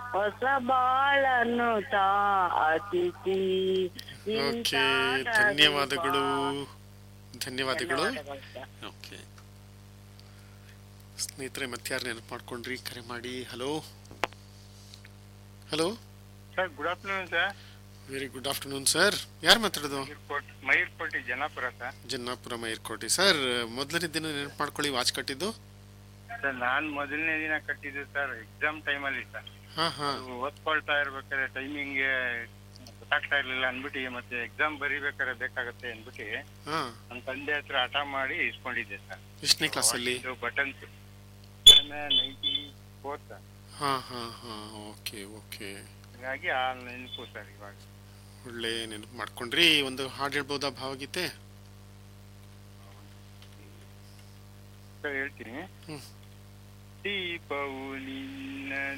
ಹೊಸ ಬಾಳನ್ನು ತಾ ಅತಿಥಿ ಓಕೆ ಧನ್ಯವಾದಗಳು ಧನ್ಯವಾದಗಳು ಧನ್ಯವಾದಗಳು ಸರ್. ಓಕೆ ಸ್ನೇಹಿತರೆ ಮತ್ತಾರು ನೆನಪು ಮಾಡ್ಕೊಂಡ್ರಿ ಕರೆ ಮಾಡಿ hello hello sir good afternoon sir very good afternoon sir ಯಾರು ಮಾತಾಡೋದು ಮೈರ್ಕೋಟ್ ಮೈರ್ಕೋಟಿ ಜನಾಪುರ ಸರ್ ಜನ್ನಾಪುರ ಮೈರ್ಕೋಟಿ ಸರ್ ಮೊದಲನೇ ದಿನ ನೆನಪು ಮಾಡ್ಕೊಳ್ಳಿ ವಾಚ್ ಕಟ್ಟಿದ್ದು ಸರ್ ನಾನ್ ಮೊದಲನೇ ದಿನ ಕಟ್ಟಿದ್ದು ಸರ್ ಎಕ್ಸಾಮ್ ಟೈಮಲ್ಲಿ ಸರ್ ಹಾ ಹಾ ಅದು ಓದ್ಕೊಳ್ತಾ ಇರ್ಬೇಕಾದ್ರೆ ಟೈಮಿಂಗ್ ಗೊತ್ತಾಗ್ತಾ ಇರ್ಲಿಲ್ಲ ಅನ್ಬಿಟ್ಟು ಮತ್ತೆ ಎಕ್ಸಾಮ್ ಬರಿಬೇಕಾದ್ರೆ ಬೇಕಾಗತ್ತೆ ಅನ್ಬಿಟ್ಟು ಹಾ ನನ್ನ ತಂದೆ ಹತ್ರ ಹಠ ಮಾಡಿ ಇಸ್ಕೊಂಡಿದ್ದೆ ಸರ್ ಎಷ್ಟನೇ ಕ್ಲಾಸಲ್ಲಿ ಬಟನ್ಸ್ ನೈಂಟಿ ಫೋರ್ ಸರ್ ಹಾ ಹಾ ಹಾ ಓಕೆ ಓಕೆ ಹಾಗಾಗಿ ಆ ನೆನಪು ಸರ್ ಇವಾಗ ಒಳ್ಳೆ ನೆನಪು ಮಾಡ್ಕೊಂಡ್ರಿ ಒಂದು ಹಾಡು ಹೇಳ್ಬೋದಾ ಭಾವಗೀತೆ ಸರ್ ಹೇಳ್ತೀನಿ ಹ್ಮ್. ದೀಪವು ನಿನ್ನ